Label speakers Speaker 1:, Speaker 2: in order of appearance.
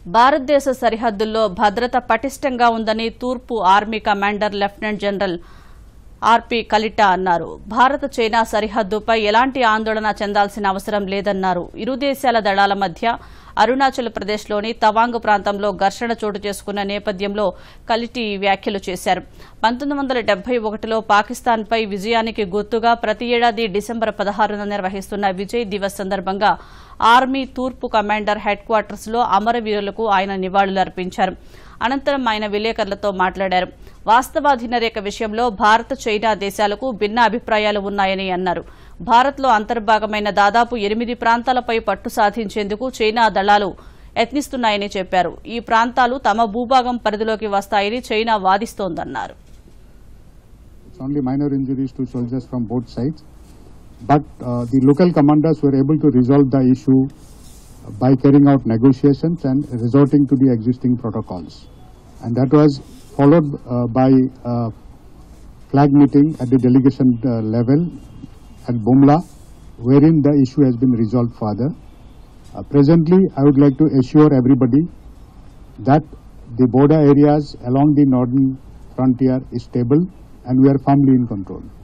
Speaker 1: భారతదేశ సరిహద్దుల్లో భద్రత పటిష్టంగా ఉందని తూర్పు army commander lieutenant general RP Kalita అన్నారు భారత చైనా సరిహద్దుపై ఎలాంటి ఆందోళన చెందాల్సిన అవసరం లేదన్నారు ఇరు దేశాల దళాల మధ్య అరుణాచల్ ప్రదేశ్లోని తవాంగ్ ప్రాంతంలో ఘర్షణ చోటు చేసుకున్న నేపథ్యంలో కలిటి ఈ వ్యాఖ్యలు చేశారు పంతొమ్మిది వందల డెబ్బై ఒకటిలో పాకిస్తాన్పై విజయానికి గుర్తుగా ప్రతి ఏడాది డిసెంబర్ పదహారున నిర్వహిస్తున్న విజయ్ దివస్ సందర్భంగా ఆర్మీ తూర్పు కమాండర్ హెడ్ క్వార్టర్స్లో అమరవీరులకు ఆయన నివాళులర్పించారు అనంతరం ఆయన విలేకరులతో మాట్లాడారు వాస్తవాధీన రేఖ విషయంలో భారత్ చైనా దేశాలకు భిన్న అభిప్రాయాలు ఉన్నాయని అన్నారు భారత్లో అంతర్భాగమైన దాదాపు ఎనిమిది ప్రాంతాలపై పట్టు సాధించేందుకు చైనా దళాలు యత్నిస్తున్నాయని చెప్పారు ఈ ప్రాంతాలు తమ భూభాగం పరిధిలోకి వస్తాయని చైనా వాదిస్తోందన్నారు
Speaker 2: It's only minor injuries to soldiers from both sides. But uh, the local commanders were able to resolve the issue by carrying out negotiations and resorting to the existing protocols. And that was followed uh, by a flag meeting at the delegation uh, level at Bumla, wherein the issue has been resolved further. Uh, presently, I would like to assure everybody that the border areas along the northern frontier is stable and we are firmly in control.